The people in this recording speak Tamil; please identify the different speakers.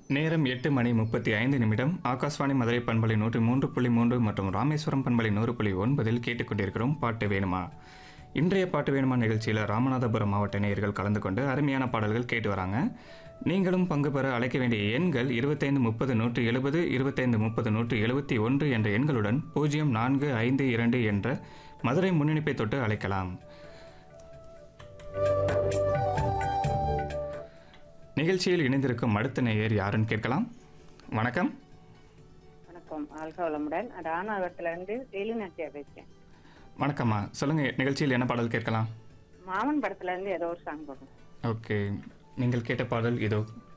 Speaker 1: நேரம் எட்டு மணி முப்பத்தி ஐந்து நிமிடம் ஆகாஷ்வாணி மதுரை பண்பலை நூற்றி மூன்று புள்ளி மூன்று மற்றும் ராமேஸ்வரம் பண்பலை நூறு புள்ளி ஒன்பதில் கேட்டுக்கொண்டிருக்கிறோம் பாட்டு வேணுமா இன்றைய பாட்டு வேணுமா நிகழ்ச்சியில் ராமநாதபுரம் மாவட்ட நேயர்கள் கலந்து கொண்டு அருமையான பாடல்கள் கேட்டு வராங்க நீங்களும் பங்கு பெற அழைக்க வேண்டிய எண்கள் இருபத்தைந்து முப்பது நூற்றி எழுபது இருபத்தைந்து முப்பது நூற்றி எழுபத்தி ஒன்று என்ற எண்களுடன் பூஜ்ஜியம் நான்கு ஐந்து இரண்டு என்ற மதுரை முன்னிணைப்பை தொட்டு அழைக்கலாம் நிகழ்ச்சியில் இணைந்திருக்கும் அடுத்த நேயர் யாருன்னு கேட்கலாம் வணக்கம்
Speaker 2: வணக்கம் வாழ்க வளமுடன் ராமநாதபுரத்துல இருந்து வேலுநாட்டியா பேசுறேன்
Speaker 1: வணக்கம்மா சொல்லுங்க நிகழ்ச்சியில் என்ன பாடல் கேட்கலாம்
Speaker 2: மாமன் படத்துல இருந்து ஏதோ ஒரு சாங் போடுறோம்
Speaker 1: ஓகே நீங்கள் கேட்ட பாடல் இதோ